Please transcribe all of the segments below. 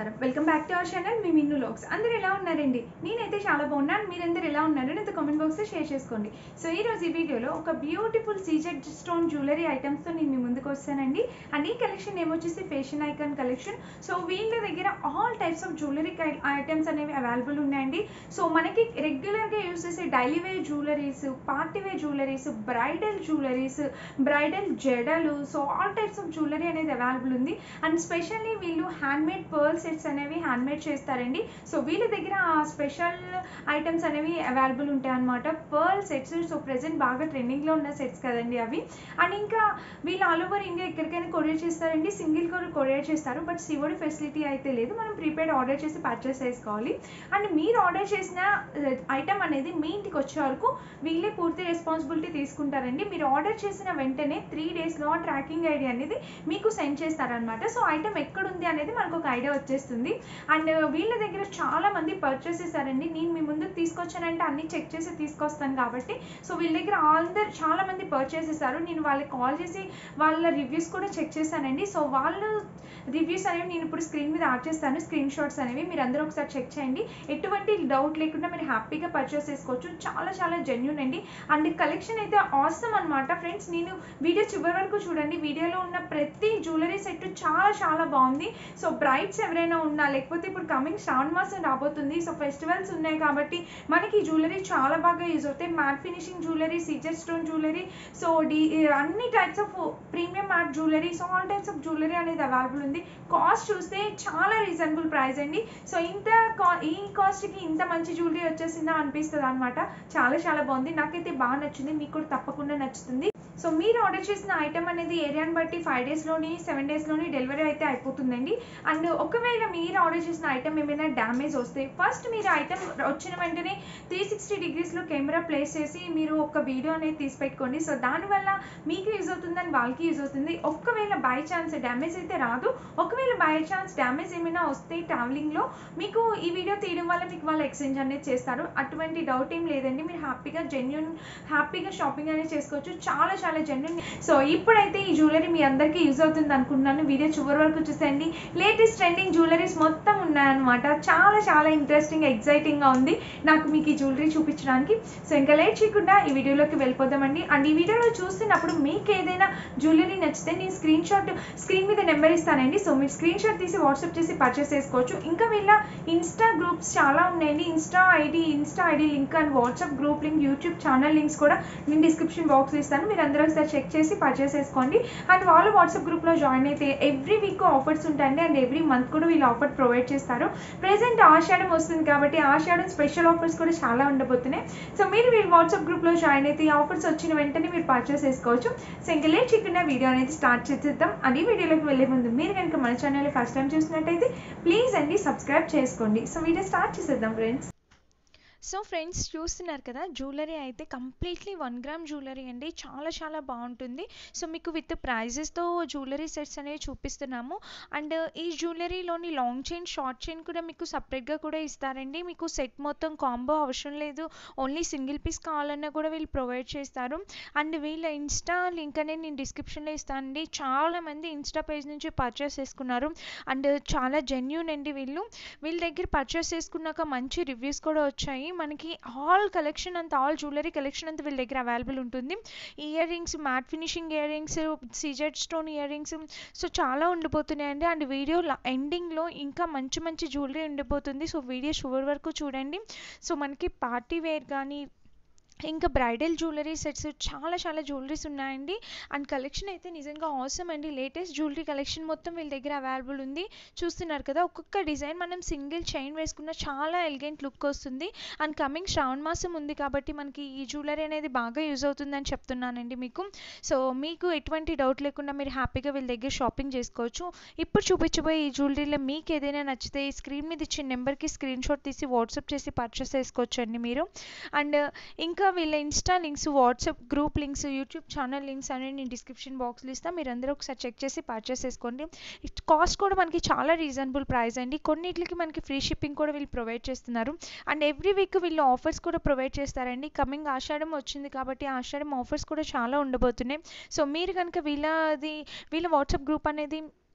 నమస్కారం welcome back to our channel మీ Minnu logs అందరూ ఎలా ఉన్నారండి నేనైతే చాలా బాగున్నాను మీరందరూ ఎలా ఉన్నారో నాతో కామెంట్ బాక్స్లో షేర్ చేసుకోండి సో ఈ రోజు ఈ వీడియోలో ఒక బ్యూటిఫుల్ సీజెడ్ స్టోన్ జ్యువెలరీ ఐటమ్స్తో నేను మీ ముందుకు వస్తానండి అండ్ ఈ కలెక్షన్ ఏమొచ్చేసి ఫేషన్ ఐకాన్ కలెక్షన్ సో వీళ్ళ దగ్గర all types of jewellery items అనేవి అవైలబుల్ ఉన్నాయండి సో మనకి రెగ్యులర్గా యూస్ చేసే daily wear jewelleries party wear jewelleries bridal jewelleries bridal జడలు so all types of jewellery అనేది అవైలబుల్ ఉంది అండ్ స్పెషల్లీ వీళ్ళు హ్యాండ్మేడ్ పర్ల్ సెట్స్ అనేవి హ్యాండ్మేడ్ చేస్తారండి సో వీళ్ళ దగ్గర ఆ స్పెషల్ ఐటమ్స్ అనేవి అవైలబుల్ ఉంటాయి అనమాట పర్ల్ సెట్స్ సో ప్రెసెంట్ బాగా ట్రెండింగ్లో ఉన్న సెట్స్ కదండి అవి అండ్ ఇంకా వీళ్ళు ఆల్ ఓవర్ ఇండియా ఎక్కడికైనా కొరియర్ చేస్తారండి సింగిల్ కూడా కొరియర్ చేస్తారు బట్ సివోడి ఫెసిలిటీ అయితే లేదు మనం ప్రీపెయిడ్ ఆర్డర్ చేసి పర్చేస్ చేసుకోవాలి అండ్ మీరు ఆర్డర్ చేసిన ఐటమ్ అనేది మీ ఇంటికి వచ్చే వరకు వీళ్ళే పూర్తి రెస్పాన్సిబిలిటీ తీసుకుంటారండి మీరు ఆర్డర్ చేసిన వెంటనే త్రీ డేస్లో ట్రాకింగ్ ఐడి అనేది మీకు సెండ్ చేస్తారనమాట సో ఐటమ్ ఎక్కడుంది అనేది మనకు ఒక ఐడియా వచ్చేస్తుంది అండ్ వీళ్ళ దగ్గర చాలా మంది పర్చేస్ చేశారండి నేను మీ ముందుకు తీసుకొచ్చానంటే అన్ని చెక్ చేసి తీసుకొస్తాను కాబట్టి సో వీళ్ళ దగ్గర అందరు చాలా మంది పర్చేస్ చేశారు నేను వాళ్ళకి కాల్ చేసి వాళ్ళ రివ్యూస్ కూడా చెక్ చేశానండి సో వాళ్ళు రివ్యూస్ అనేవి నేను ఇప్పుడు స్క్రీన్ మీద యాడ్ చేస్తాను స్క్రీన్ షాట్స్ అనేవి మీరు అందరూ ఒకసారి చెక్ చేయండి ఎటువంటి డౌట్ లేకుండా మీరు హ్యాపీగా పర్చేస్ చేసుకోవచ్చు చాలా చాలా జెన్యున్ అండి అండ్ కలెక్షన్ అయితే ఆసమ్ అనమాట ఫ్రెండ్స్ నేను వీడియో చివరి వరకు చూడండి వీడియోలో ఉన్న ప్రతి జ్యువెలరీ సెట్ చాలా చాలా బాగుంది సో బ్రైట్స్ ఎవరైనా ఉన్నా లేకపోతే ఇప్పుడు కమింగ్ శ్రావణ మాసం రాబోతుంది సో ఫెస్టివల్స్ ఉన్నాయి కాబట్టి మనకి జ్యువెలరీ చాలా బాగా యూజ్ అవుతాయి matte finishing jewellery CZ stone jewellery so the అన్ని types of premium matte jewellery so all types of jewellery అనేది అవైలబుల్ ఉంది కాస్ట్ చూస్తే చాలా రీజనబుల్ ప్రైస్ అండి సో ఇంత కా ఈ కాస్ట్కి ఇంత మంచి జ్యువెలరీ వచ్చేసిందా అనిపిస్తుంది అనమాట చాలా చాలా బాగుంది నాకైతే బాగా నచ్చింది మీకు కూడా తప్పకుండా నచ్చుతుంది సో మీరు ఆర్డర్ చేసిన ఐటమ్ అనేది ఏరియాని బట్టి ఫైవ్ డేస్లోని సెవెన్ డేస్లోని డెలివరీ అయితే అయిపోతుందండి అండ్ ఒకవేళ మీరు ఆర్డర్ చేసిన ఐటమ్ ఏమైనా డ్యామేజ్ వస్తే ఫస్ట్ మీరు ఐటమ్ వచ్చిన వెంటనే త్రీ సిక్స్టీ డిగ్రీస్లో కెమెరా ప్లేస్ చేసి మీరు ఒక వీడియో అనేది తీసి పెట్టుకోండి సో దానివల్ల మీకు యూజ్ అవుతుందని వాళ్ళకి యూజ్ అవుతుంది ఒకవేళ బై ఛాన్స్ డ్యామేజ్ అయితే రాదు ఒకవేళ బై ఛాన్స్ డ్యామేజ్ ఏమైనా వస్తే ట్రావెలింగ్లో మీకు ఈ వీడియో తీయడం వల్ల మీకు వాళ్ళు ఎక్స్చేంజ్ అనేది చేస్తారు అటువంటి డౌట్ ఏం లేదండి మీరు హ్యాపీగా జెన్యున్ హ్యాపీగా షాపింగ్ అనేది చేసుకోవచ్చు చాలా చాలా జెన్యున్ సో ఇప్పుడైతే ఈ జ్యువెలరీ మీ అందరికీ యూజ్ అవుతుంది అనుకుంటున్నాను వీడియో చివరి వరకు చూసేయండి లేటెస్ట్ ట్రెండింగ్ జ్యువెలరీస్ మొత్తం ఉన్నాయన్నమాట చాలా చాలా ఇంట్రెస్టింగ్ ఎగ్జైటింగ్గా ఉంది నాకు మీకు ఈ జ్యువెలరీ చూపించడానికి సో ఇంకా లేట్ చేయకుండా ఈ వీడియోలోకి వెళ్ళిపోదామండి అండ్ ఈ వీడియోలో చూస్తున్నప్పుడు మీకు ఏదైనా జ్యువెలరీ నచ్చితే నేను స్క్రీన్ షాట్ స్క్రీన్ మీద నెంబర్ ఇస్తానండి సో మీరు స్క్రీన్ షాట్ తీసి వాట్సాప్ చేసి పర్చేస్ చేసుకోవచ్చు ఇంకా వీళ్ళ ఇన్స్టా గ్రూప్స్ చాలా ఉన్నాయండి insta ID insta ID link and WhatsApp group link YouTube channel links కూడా నేను డిస్క్రిప్షన్ బాక్స్ ఇస్తాను మీరు అందరూ ఒకసారి చెక్ చేసి పర్చేస్ చేసుకోండి అండ్ వాళ్ళు వాట్సాప్ గ్రూప్లో జాయిన్ అయితే ఎవ్రీ వీక్ ఆఫర్స్ ఉంటాయండి అండ్ ఎవ్రీ మంత్ కూడా వీళ్ళు ఆఫర్ ప్రొవైడ్ చేస్తారు ప్రెసెంట్ ఆషాఢం వస్తుంది కాబట్టి ఆషాఢం స్పెషల్ ఆఫర్స్ కూడా చాలా ఉండబోతున్నాయి సో మీరు వీళ్ళు వాట్సాప్ గ్రూప్లో జాయిన్ అయితే ఈ ఆఫర్స్ వచ్చిన వెంటనే మీరు పర్చేస్ చేసుకోవచ్చు సో ఇంకా లేట్ చేయకుండా వీడియో అనేది స్టార్ట్ చేసేద్దాం అది వీడియోలోకి వెళ్ళే ముందు మీరు కనుక మన ఛానల్ ఫస్ట్ టైం చూసినట్టయితే ప్లీజ్ అండి సబ్స్క్రైబ్ చేసుకోండి సో వీడియో స్టార్ట్ చేసేద్దాం ఫ్రెండ్స్ సో ఫ్రెండ్స్ చూస్తున్నారు కదా జ్యువెలరీ అయితే కంప్లీట్లీ వన్ గ్రామ్ జ్యువెలరీ అండి చాలా చాలా బాగుంటుంది సో మీకు విత్ ప్రైజెస్తో జ్యువెలరీ సెట్స్ అనేవి చూపిస్తున్నాము అండ్ ఈ జ్యువెలరీలోని లాంగ్ చైన్ షార్ట్ చైన్ కూడా మీకు సపరేట్గా కూడా ఇస్తారండి మీకు సెట్ మొత్తం కాంబో అవసరం లేదు ఓన్లీ సింగిల్ పీస్ కావాలన్నా కూడా వీళ్ళు ప్రొవైడ్ చేస్తారు అండ్ వీళ్ళ ఇన్స్టా లింక్ అనేది నేను డిస్క్రిప్షన్లో ఇస్తానండి చాలామంది ఇన్స్టా పేజ్ నుంచి పర్చేస్ చేసుకున్నారు అండ్ చాలా జెన్యున్ అండి వీళ్ళు వీళ్ళ దగ్గర పర్చేస్ చేసుకున్నాక మంచి రివ్యూస్ కూడా వచ్చాయి మనకి ఆల్ కలెక్షన్ అంతా ఆల్ జ్యువెలరీ కలెక్షన్ అంతా వీళ్ళ దగ్గర అవైలబుల్ ఉంటుంది earrings matte finishing earrings CZ stone earrings so చాలా ఉండిపోతున్నాయండి అండ్ వీడియో ఎండింగ్లో ఇంకా మంచి మంచి జ్యువెలరీ ఉండిపోతుంది సో వీడియో షువర్ వరకు చూడండి సో మనకి పార్టీ వేర్ కానీ ఇంకా బ్రైడల్ జ్యువెలరీ సెట్స్ చాలా చాలా జ్యువెలరీస్ ఉన్నాయండి అండ్ కలెక్షన్ అయితే నిజంగా అవసరం అండి లేటెస్ట్ జ్యువెలరీ కలెక్షన్ మొత్తం వీళ్ళ దగ్గర అవైలబుల్ ఉంది చూస్తున్నారు కదా ఒక్కొక్క డిజైన్ మనం సింగిల్ చైన్ వేసుకున్న చాలా ఎలిగెంట్ లుక్ వస్తుంది అండ్ కమింగ్ శ్రావణ మాసం ఉంది కాబట్టి మనకి ఈ జ్యువెలరీ అనేది బాగా యూజ్ అవుతుందని చెప్తున్నానండి మీకు సో మీకు ఎటువంటి డౌట్ లేకుండా మీరు హ్యాపీగా వీళ్ళ దగ్గర షాపింగ్ చేసుకోవచ్చు ఇప్పుడు చూపించబోయే ఈ జ్యువెలరీలో మీకు ఏదైనా నచ్చితే ఈ స్క్రీన్ మీద ఇచ్చిన నెంబర్కి స్క్రీన్ షాట్ తీసి వాట్సాప్ చేసి పర్చేస్ చేసుకోవచ్చు అండి మీరు అండ్ ఇంకా వీళ్ళ insta links WhatsApp group links YouTube channel links అనేవి నేను డిస్క్రిప్షన్ బాక్స్లో ఇస్తాను మీరు అందరూ ఒకసారి చెక్ చేసి పర్చేస్ చేసుకోండి కాస్ట్ కూడా మనకి చాలా రీజనబుల్ ప్రైస్ అండి కొన్నిటికి మనకి ఫ్రీ షిప్పింగ్ కూడా వీళ్ళు ప్రొవైడ్ చేస్తున్నారు అండ్ ఎవ్రీ వీక్ వీళ్ళు ఆఫర్స్ కూడా ప్రొవైడ్ చేస్తారండి కమింగ్ ఆషాఢం వచ్చింది కాబట్టి ఆషాఢం ఆఫర్స్ కూడా చాలా ఉండబోతున్నాయి సో మీరు కనుక వీళ్ళది వీళ్ళ వాట్సాప్ గ్రూప్ అనేది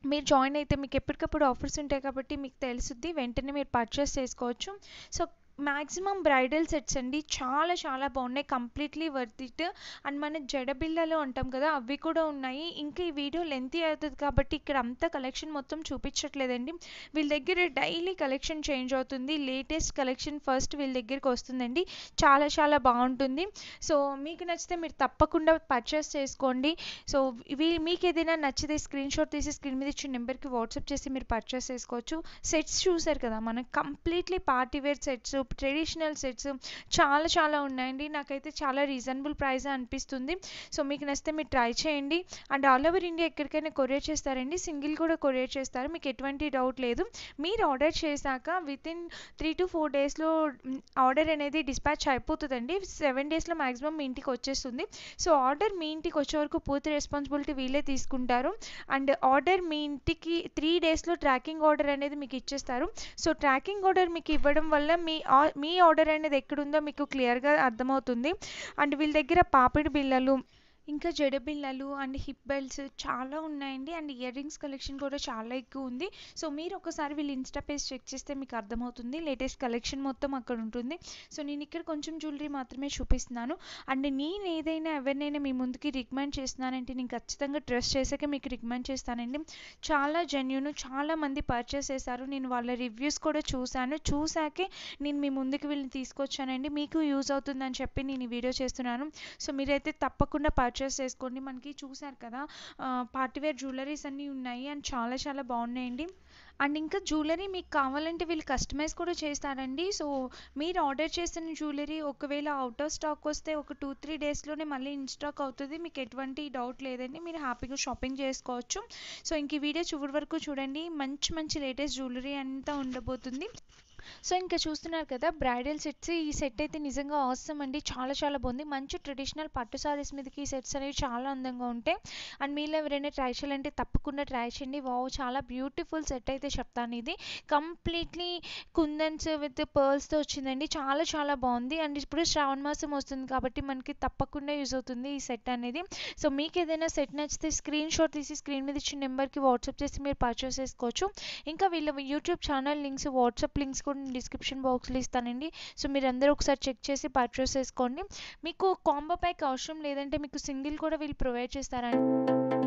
మీరు జాయిన్ అయితే మీకు ఎప్పటికప్పుడు ఆఫర్స్ ఉంటాయి కాబట్టి మీకు తెలుసుద్ది వెంటనే మీరు పర్చేస్ చేసుకోవచ్చు సో మ్యాక్సిమం బ్రైడల్ సెట్స్ అండి చాలా చాలా బాగున్నాయి కంప్లీట్లీ వర్త్ ఇట్ అండ్ మన జడబిళ్ళలు అంటాం కదా అవి కూడా ఉన్నాయి ఇంకా ఈ వీడియో లెంతీ అవుతుంది కాబట్టి ఇక్కడ అంతా కలెక్షన్ మొత్తం చూపించట్లేదండి వీళ్ళ దగ్గర డైలీ కలెక్షన్ చేంజ్ అవుతుంది లేటెస్ట్ కలెక్షన్ ఫస్ట్ వీళ్ళ దగ్గరికి వస్తుందండి చాలా చాలా బాగుంటుంది సో మీకు నచ్చితే మీరు తప్పకుండా పర్చేస్ చేసుకోండి సో వీ మీకు ఏదైనా నచ్చితే స్క్రీన్ షాట్ తీసి స్క్రీన్ మీద ఇచ్చిన నెంబర్కి వాట్సాప్ చేసి మీరు పర్చేస్ చేసుకోవచ్చు సెట్స్ చూసారు కదా మనం completely party wear sets traditional sets చాలా చాలా ఉన్నాయండి నాకైతే చాలా రీజనబుల్ ప్రైస్ అనిపిస్తుంది సో మీకు నచ్చితే మీరు ట్రై చేయండి అండ్ ఆల్ ఓవర్ ఇండియా ఎక్కడికైనా కొరియర్ చేస్తారండి సింగిల్ కూడా కొరియర్ చేస్తారు మీకు ఎటువంటి డౌట్ లేదు మీరు ఆర్డర్ చేశాక within three to four డేస్లో ఆర్డర్ అనేది డిస్పాచ్ అయిపోతుందండి సెవెన్ డేస్లో మ్యాక్సిమం మీ ఇంటికి వచ్చేస్తుంది సో ఆర్డర్ మీ ఇంటికి వచ్చే వరకు పూర్తి రెస్పాన్సిబిలిటీ వీళ్ళే తీసుకుంటారు అండ్ ఆర్డర్ మీ ఇంటికి త్రీ డేస్లో ట్రాకింగ్ ఆర్డర్ అనేది మీకు ఇచ్చేస్తారు సో ట్రాకింగ్ ఆర్డర్ మీకు ఇవ్వడం వల్ల మీ మీ ఆర్డర్ అనేది ఎక్కడుందో మీకు క్లియర్గా అర్థమవుతుంది అండ్ వీళ్ళ దగ్గర పాపిడి బిళ్ళలు ఇంకా జడ బిళ్ళలు అండ్ హిప్ బెల్ట్స్ చాలా ఉన్నాయండి అండ్ ఇయర్ రింగ్స్ కలెక్షన్ కూడా చాలా ఎక్కువ ఉంది సో మీరు ఒకసారి వీళ్ళు ఇన్స్టా పేజ్ చెక్ చేస్తే మీకు అర్థమవుతుంది లేటెస్ట్ కలెక్షన్ మొత్తం అక్కడ ఉంటుంది సో నేను ఇక్కడ కొంచెం జ్యువెలరీ మాత్రమే చూపిస్తున్నాను అండ్ నేను ఏదైనా ఎవరినైనా మీ ముందుకి రికమెండ్ చేస్తున్నానంటే నేను ఖచ్చితంగా ట్రస్ట్ చేసాక మీకు రికమెండ్ చేస్తానండి చాలా జెన్యున్ చాలా మంది పర్చేస్ చేశారు నేను వాళ్ళ రివ్యూస్ కూడా చూశాను చూసాకే నేను మీ ముందుకు వీళ్ళని తీసుకొచ్చానండి మీకు యూజ్ అవుతుందని చెప్పి నేను ఈ వీడియో చేస్తున్నాను సో మీరైతే తప్పకుండా పర్చేస్ చేసుకోండి మనకి చూసారు కదా పార్టీవేర్ జ్యువెలరీస్ అన్నీ ఉన్నాయి అండ్ చాలా చాలా బాగున్నాయండి అండ్ ఇంకా జ్యువెలరీ మీకు కావాలంటే వీళ్ళు కస్టమైజ్ కూడా చేస్తారండి సో మీరు ఆర్డర్ చేసిన జ్యువెలరీ ఒకవేళ అవుట్ ఆఫ్ స్టాక్ వస్తే ఒక టూ త్రీ డేస్లోనే మళ్ళీ ఇన్ స్టాక్ అవుతుంది మీకు ఎటువంటి డౌట్ లేదండి మీరు హ్యాపీగా షాపింగ్ చేసుకోవచ్చు సో ఇంక ఈ వీడియో చివరి వరకు చూడండి మంచి మంచి లేటెస్ట్ జ్యువెలరీ అంతా ఉండబోతుంది సో ఇంకా చూస్తున్నారు కదా బ్రైడల్ సెట్స్ ఈ సెట్ అయితే నిజంగా అవసరం అండి చాలా చాలా బాగుంది మంచి ట్రెడిషనల్ పట్టు సారీస్ మీదకి ఈ సెట్స్ అనేవి చాలా అందంగా ఉంటాయి అండ్ మీలో ఎవరైనా ట్రై చేయాలంటే తప్పకుండా ట్రై చేయండి వావ్ చాలా బ్యూటిఫుల్ సెట్ అయితే చెప్తాను ఇది కంప్లీట్లీ కుందన్స్ విత్ పర్ల్స్తో వచ్చిందండి చాలా చాలా బాగుంది అండ్ ఇప్పుడు శ్రావణ మాసం వస్తుంది కాబట్టి మనకి తప్పకుండా యూజ్ అవుతుంది ఈ సెట్ అనేది సో మీకు ఏదైనా సెట్ నచ్చితే స్క్రీన్ షాట్ తీసి స్క్రీన్ మీద ఇచ్చిన నెంబర్కి వాట్సాప్ చేసి మీరు పర్చేస్ చేసుకోవచ్చు ఇంకా వీళ్ళ YouTube channel links WhatsApp links కూడా డిస్క్రిప్షన్ బాక్స్లో ఇస్తానండి సో మీరు అందరూ ఒకసారి చెక్ చేసి పర్చేస్ చేసుకోండి మీకు కాంబో ప్యాక్ అవసరం లేదంటే మీకు సింగిల్ కూడా వీళ్ళు ప్రొవైడ్ చేస్తారండి